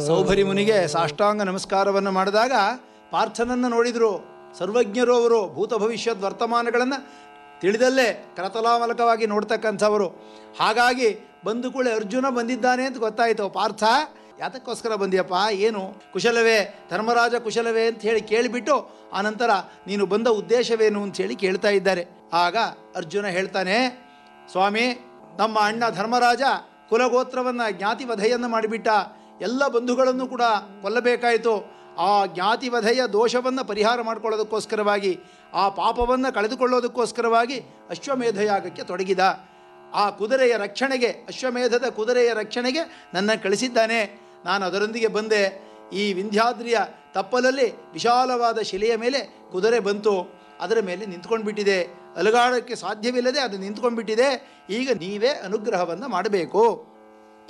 ಸೌಭರಿ ಮುನಿಗೆ ಸಾಷ್ಟಾಂಗ ನಮಸ್ಕಾರವನ್ನು ಮಾಡಿದಾಗ ಪಾರ್ಥನನ್ನು ನೋಡಿದರು ಸರ್ವಜ್ಞರು ಅವರು ಭೂತ ಭವಿಷ್ಯದ ವರ್ತಮಾನಗಳನ್ನು ತಿಳಿದಲ್ಲೇ ಕರತಲಾಮಲಕವಾಗಿ ನೋಡ್ತಕ್ಕಂಥವರು ಹಾಗಾಗಿ ಬಂದು ಕೂಡಲೇ ಅರ್ಜುನ ಬಂದಿದ್ದಾನೆ ಅಂತ ಗೊತ್ತಾಯಿತು ಪಾರ್ಥ ಯಾತಕ್ಕೋಸ್ಕರ ಬಂದಿಯಪ್ಪ ಏನು ಕುಶಲವೇ ಧರ್ಮರಾಜ ಕುಶಲವೇ ಅಂತ ಹೇಳಿ ಕೇಳಿಬಿಟ್ಟು ಆನಂತರ ನೀನು ಬಂದ ಉದ್ದೇಶವೇನು ಅಂತ ಹೇಳಿ ಕೇಳ್ತಾ ಇದ್ದಾರೆ ಆಗ ಅರ್ಜುನ ಹೇಳ್ತಾನೆ ಸ್ವಾಮಿ ನಮ್ಮ ಅಣ್ಣ ಧರ್ಮರಾಜ ಕುಲಗೋತ್ರವನ್ನು ಜ್ಞಾತಿವಧೆಯನ್ನು ಮಾಡಿಬಿಟ್ಟ ಎಲ್ಲ ಬಂಧುಗಳನ್ನು ಕೂಡ ಕೊಲ್ಲಬೇಕಾಯಿತು ಆ ಜ್ಞಾತಿವಧೆಯ ದೋಷವನ್ನು ಪರಿಹಾರ ಮಾಡಿಕೊಳ್ಳೋದಕ್ಕೋಸ್ಕರವಾಗಿ ಆ ಪಾಪವನ್ನು ಕಳೆದುಕೊಳ್ಳೋದಕ್ಕೋಸ್ಕರವಾಗಿ ಅಶ್ವಮೇಧ ಯಾಗಕ್ಕೆ ತೊಡಗಿದ ಆ ಕುದುರೆಯ ರಕ್ಷಣೆಗೆ ಅಶ್ವಮೇಧದ ಕುದುರೆಯ ರಕ್ಷಣೆಗೆ ನನ್ನ ಕಳಿಸಿದ್ದಾನೆ ನಾನು ಅದರೊಂದಿಗೆ ಬಂದೆ ಈ ವಿಂಧ್ಯಾದ್ರಿಯ ತಪ್ಪಲಲ್ಲಿ ವಿಶಾಲವಾದ ಶಿಲೆಯ ಮೇಲೆ ಕುದುರೆ ಬಂತು ಅದರ ಮೇಲೆ ನಿಂತ್ಕೊಂಡ್ಬಿಟ್ಟಿದೆ ಅಲುಗಾಡೋಕ್ಕೆ ಸಾಧ್ಯವಿಲ್ಲದೆ ಅದು ನಿಂತ್ಕೊಂಡ್ಬಿಟ್ಟಿದೆ ಈಗ ನೀವೇ ಅನುಗ್ರಹವನ್ನು ಮಾಡಬೇಕು